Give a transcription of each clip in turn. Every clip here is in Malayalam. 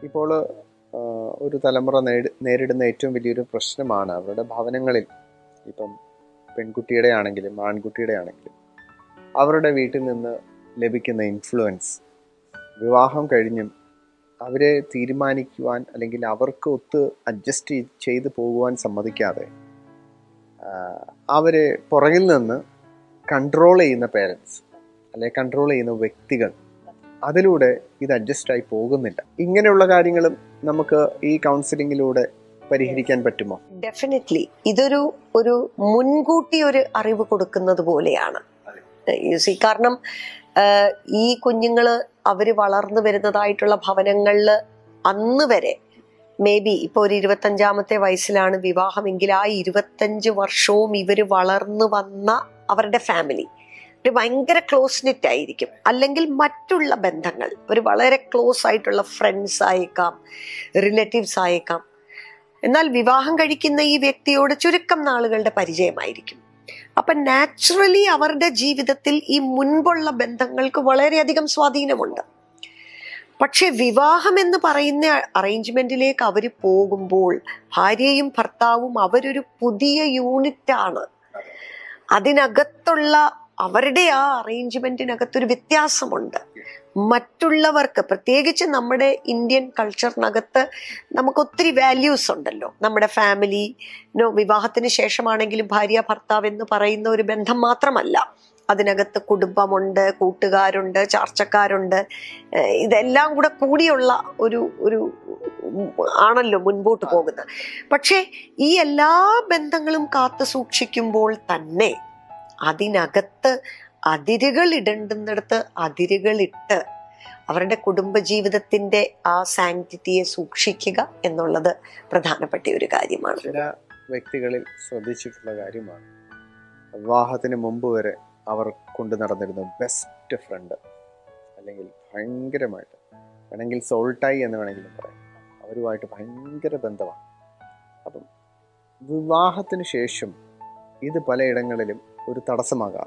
ഇപ്പോൾ ആ, ഒരു തലമുറ നേടി നേരിടുന്ന ഏറ്റവും വലിയൊരു പ്രശ്നമാണ് അവരുടെ ഭവനങ്ങളിൽ ഇപ്പം പെൺകുട്ടിയുടെ ആണെങ്കിലും ആൺകുട്ടിയുടെ ആണെങ്കിലും അവരുടെ വീട്ടിൽ നിന്ന് ലഭിക്കുന്ന ഇൻഫ്ലുവൻസ് വിവാഹം കഴിഞ്ഞും അവരെ തീരുമാനിക്കുവാൻ അല്ലെങ്കിൽ അവർക്ക് ഒത്ത് അഡ്ജസ്റ്റ് ചെയ്ത് പോകുവാൻ സമ്മതിക്കാതെ ആ, അവരെ പുറകിൽ നിന്ന് കൺട്രോൾ ചെയ്യുന്ന പേരൻസ് അല്ലെ കൺട്രോൾ ചെയ്യുന്ന വ്യക്തികൾ അതിലൂടെ ഇത് അഡ്ജസ്റ്റ് ആയി പോകുന്നില്ല ഇങ്ങനെയുള്ള കാര്യങ്ങളും നമുക്ക് ഈ കൗൺസിലിങ്ങിലൂടെ പരിഹരിക്കാൻ പറ്റുമോ ഡെഫിനറ്റ്ലി ഇതൊരു ഒരു മുൻകൂട്ടി ഒരു അറിവ് കൊടുക്കുന്നത് പോലെയാണ് You see, കാരണം ആഹ്, ഈ കുഞ്ഞുങ്ങള് അവര് വളർന്നു വരുന്നതായിട്ടുള്ള ഭവനങ്ങളിൽ അന്ന് വരെ മേ ബി ഇപ്പൊ ഒരു ഇരുപത്തഞ്ചാമത്തെ വയസ്സിലാണ് വിവാഹമെങ്കിൽ ആ ഇരുപത്തഞ്ച് വർഷവും ഇവര് വളർന്നു വന്ന അവരുടെ ഫാമിലി ഒരു ഭയങ്കര ക്ലോസ് നെറ്റ് ആയിരിക്കും അല്ലെങ്കിൽ മറ്റുള്ള ബന്ധങ്ങൾ ഒരു വളരെ ക്ലോസ് ആയിട്ടുള്ള ഫ്രണ്ട്സ് ആയേക്കാം റിലേറ്റീവ്സ് ആയേക്കാം എന്നാൽ വിവാഹം കഴിക്കുന്ന ഈ വ്യക്തിയോട് ചുരുക്കം നാളുകളുടെ പരിചയമായിരിക്കും അപ്പൊ നാച്ചുറലി അവരുടെ ജീവിതത്തിൽ ഈ മുൻപുള്ള ബന്ധങ്ങൾക്ക് വളരെയധികം സ്വാധീനമുണ്ട് പക്ഷെ വിവാഹം എന്ന് പറയുന്ന അറേഞ്ച്മെന്റിലേക്ക് അവർ പോകുമ്പോൾ ഭാര്യയും ഭർത്താവും അവരൊരു പുതിയ യൂണിറ്റാണ് അതിനകത്തുള്ള അവരുടെ ആ അറേഞ്ച്മെന്റിനകത്തൊരു വ്യത്യാസമുണ്ട് മറ്റുള്ളവർക്ക് പ്രത്യേകിച്ച് നമ്മുടെ ഇന്ത്യൻ കൾച്ചറിനകത്ത് നമുക്ക് ഒത്തിരി വാല്യൂസ് ഉണ്ടല്ലോ നമ്മുടെ ഫാമിലി നോ വിവാഹത്തിന് ശേഷമാണെങ്കിലും ഭാര്യ ഭർത്താവ് എന്ന് പറയുന്ന ഒരു ബന്ധം മാത്രമല്ല അതിനകത്ത് കുടുംബമുണ്ട് കൂട്ടുകാരുണ്ട് ചാർച്ചക്കാരുണ്ട് ഏഹ് ഇതെല്ലാം കൂടെ കൂടിയുള്ള ഒരു ഒരു ഉം ആണല്ലോ മുൻപോട്ട് പോകുന്നത് പക്ഷേ ഈ എല്ലാ ബന്ധങ്ങളും കാത്തു സൂക്ഷിക്കുമ്പോൾ തന്നെ അതിനകത്ത് അതിരുകൾ ഇടേണ്ടുന്നിടത്ത് അതിരുകൾ ഇട്ട് അവരുടെ കുടുംബജീവിതത്തിന്റെ ആ സാങ്ക്ടിറ്റിയെ സൂക്ഷിക്കുക എന്നുള്ളത് പ്രധാനപ്പെട്ട ഒരു കാര്യമാണ് ചില വ്യക്തികളിൽ ശ്രദ്ധിച്ചിട്ടുള്ള കാര്യമാണ് വിവാഹത്തിന് മുമ്പ് വരെ അവർ കൊണ്ടു നടന്നിരുന്ന ബെസ്റ്റ് ഫ്രണ്ട് അല്ലെങ്കിൽ ഭയങ്കരമായിട്ട് വേണമെങ്കിൽ സോൾട്ടായി എന്ന് വേണമെങ്കിലും പറയാം അവരുമായിട്ട് ഭയങ്കര ബന്ധമാണ് അപ്പം വിവാഹത്തിന് ശേഷം ഇത് പലയിടങ്ങളിലും ഒരു തടസ്സമാകാം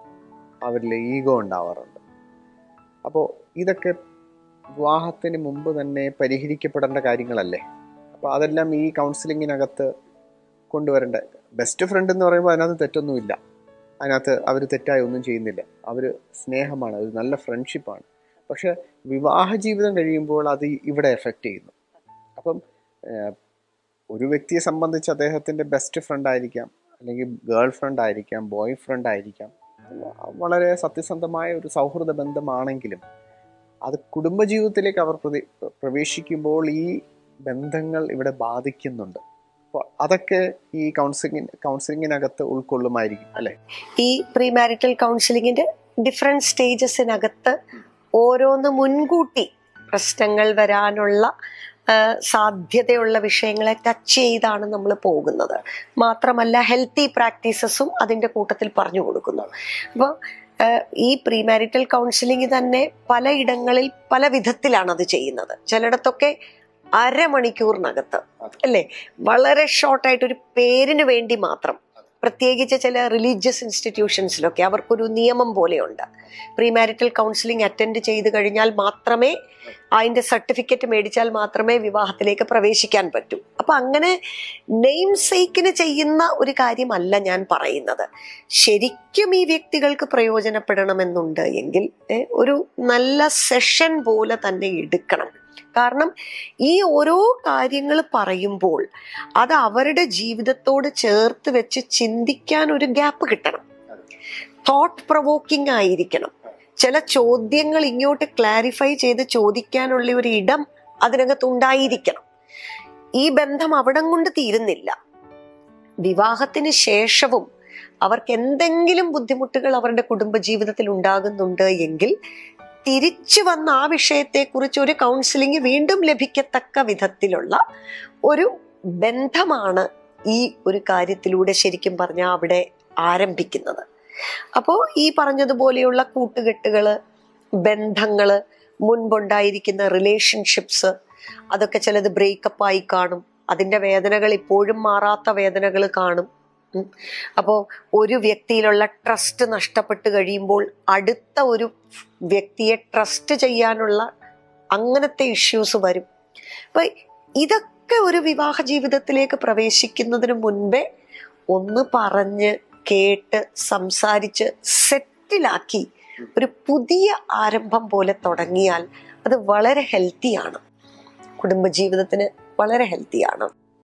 അവരിൽ ഈഗോ ഉണ്ടാവാറുണ്ട് അപ്പോൾ ഇതൊക്കെ വിവാഹത്തിന് മുമ്പ് തന്നെ പരിഹരിക്കപ്പെടേണ്ട കാര്യങ്ങളല്ലേ അപ്പോൾ അതെല്ലാം ഈ കൗൺസിലിങ്ങിനകത്ത് കൊണ്ടുവരേണ്ട ബെസ്റ്റ് ഫ്രണ്ട് എന്ന് പറയുമ്പോൾ അതിനകത്ത് തെറ്റൊന്നുമില്ല അതിനകത്ത് അവർ തെറ്റായി ഒന്നും ചെയ്യുന്നില്ല അവർ സ്നേഹമാണ് അത് നല്ല ഫ്രണ്ട്ഷിപ്പാണ് പക്ഷെ വിവാഹ ജീവിതം കഴിയുമ്പോൾ അത് ഇവിടെ എഫക്റ്റ് ചെയ്യുന്നു അപ്പം ഏഹ്, ഒരു വ്യക്തിയെ സംബന്ധിച്ച് അദ്ദേഹത്തിൻ്റെ ബെസ്റ്റ് ഫ്രണ്ട് ആയിരിക്കാം അല്ലെങ്കിൽ ഗേൾ ഫ്രണ്ട് ആയിരിക്കാം ബോയ് ഫ്രണ്ട് ആയിരിക്കാം വളരെ സത്യസന്ധമായ ഒരു സൗഹൃദ ബന്ധമാണെങ്കിലും അത് കുടുംബജീവിതത്തിലേക്ക് അവർ പ്രതി പ്രവേശിക്കുമ്പോൾ ഈ ബന്ധങ്ങൾ ഇവിടെ ബാധിക്കുന്നുണ്ട് അപ്പോൾ അതൊക്കെ ഈ കൗൺസിലിംഗ് കൗൺസിലിങ്ങിനകത്ത് ഉൾക്കൊള്ളുമായിരിക്കും അല്ലെ ഈ പ്രീ മാരിറ്റൽ കൗൺസിലിങ്ങിന്റെ ഡിഫറെന്റ് സ്റ്റേജസിനകത്ത് ഓരോന്ന് മുൻകൂട്ടി പ്രശ്നങ്ങൾ വരാനുള്ള ആ, സാധ്യതയുള്ള വിഷയങ്ങളെ ടച്ച് ചെയ്താണ് നമ്മൾ പോകുന്നത് മാത്രമല്ല ഹെൽത്തി പ്രാക്ടീസസും അതിന്റെ കൂട്ടത്തിൽ പറഞ്ഞു കൊടുക്കുന്നു അപ്പോൾ ഈ പ്രീ മാരിറ്റൽ കൗൺസിലിംഗ് തന്നെ പലയിടങ്ങളിൽ പല വിധത്തിലാണ് അത് ചെയ്യുന്നത് ചിലയിടത്തൊക്കെ അരമണിക്കൂറിനകത്ത് അല്ലേ വളരെ ഷോർട്ടായിട്ട് ഒരു പേരിന് വേണ്ടി മാത്രം പ്രത്യേകിച്ച് ചില റിലീജിയസ് ഇൻസ്റ്റിറ്റ്യൂഷൻസിലൊക്കെ അവർക്കൊരു നിയമം പോലെയുണ്ട് പ്രീ മാരിറ്റൽ കൗൺസിലിംഗ് അറ്റൻഡ് ചെയ്ത് കഴിഞ്ഞാൽ മാത്രമേ അതിന്റെ സർട്ടിഫിക്കറ്റ് മേടിച്ചാൽ മാത്രമേ വിവാഹത്തിലേക്ക് പ്രവേശിക്കാൻ പറ്റൂ അപ്പൊ അങ്ങനെ നെയിം സേക്കിന് ചെയ്യുന്ന ഒരു കാര്യമല്ല ഞാൻ പറയുന്നത് ശരിക്കും ഈ വ്യക്തികൾക്ക് പ്രയോജനപ്പെടണമെന്നുണ്ട് എങ്കിൽ ഏ, ഒരു നല്ല സെഷൻ പോലെ തന്നെ എടുക്കണം കാരണം ഈ ഓരോ കാര്യങ്ങൾ പറയുമ്പോൾ അത് അവരുടെ ജീവിതത്തോട് ചേർത്ത് വെച്ച് ചിന്തിക്കാൻ ഒരു ഗ്യാപ്പ് കിട്ടണം തോട്ട് പ്രൊവോക്കിംഗ് ആയിരിക്കണം ചില ചോദ്യങ്ങൾ ഇങ്ങോട്ട് ക്ലാരിഫൈ ചെയ്ത് ചോദിക്കാനുള്ള ഒരു ഇടം അതിനകത്ത് ഉണ്ടായിരിക്കണം ഈ ബന്ധം അവിടം കൊണ്ട് തീരുന്നില്ല വിവാഹത്തിന് ശേഷവും അവർക്ക് എന്തെങ്കിലും ബുദ്ധിമുട്ടുകൾ അവരുടെ കുടുംബജീവിതത്തിൽ ഉണ്ടാകുന്നുണ്ട് എങ്കിൽ തിരിച്ചു വന്ന ആ വിഷയത്തെക്കുറിച്ച് ഒരു കൗൺസിലിംഗ് വീണ്ടും ലഭിക്കത്തക്ക വിധത്തിലുള്ള ഒരു ബന്ധമാണ് ഈ ഒരു കാര്യത്തിലൂടെ ശരിക്കും പറഞ്ഞാൽ അവിടെ ആരംഭിക്കുന്നത് അപ്പോൾ ഈ പറഞ്ഞതുപോലെയുള്ള കൂട്ടുകെട്ടുകള് ബന്ധങ്ങള് മുൻപുണ്ടായിരിക്കുന്ന റിലേഷൻഷിപ്സ് അതൊക്കെ ചിലത് ബ്രേക്കപ്പ് ആയി കാണും അതിന്റെ വേദനകൾ ഇപ്പോഴും മാറാത്ത വേദനകൾ കാണും ഉം. അപ്പോ ഒരു വ്യക്തിയിലുള്ള ട്രസ്റ്റ് നഷ്ടപ്പെട്ട് കഴിയുമ്പോൾ അടുത്ത ഒരു വ്യക്തിയെ ട്രസ്റ്റ് ചെയ്യാനുള്ള അങ്ങനത്തെ ഇഷ്യൂസ് വരും അപ്പൊ ഇതൊക്കെ ഒരു വിവാഹ ജീവിതത്തിലേക്ക് പ്രവേശിക്കുന്നതിന് മുൻപേ ഒന്ന് പറഞ്ഞ് കേട്ട് സംസാരിച്ച് സെറ്റിലാക്കി ഒരു പുതിയ ആരംഭം പോലെ തുടങ്ങിയാൽ അത് വളരെ ഹെൽത്തിയാണ് കുടുംബജീവിതത്തിന് വളരെ ഹെൽത്തിയാണ്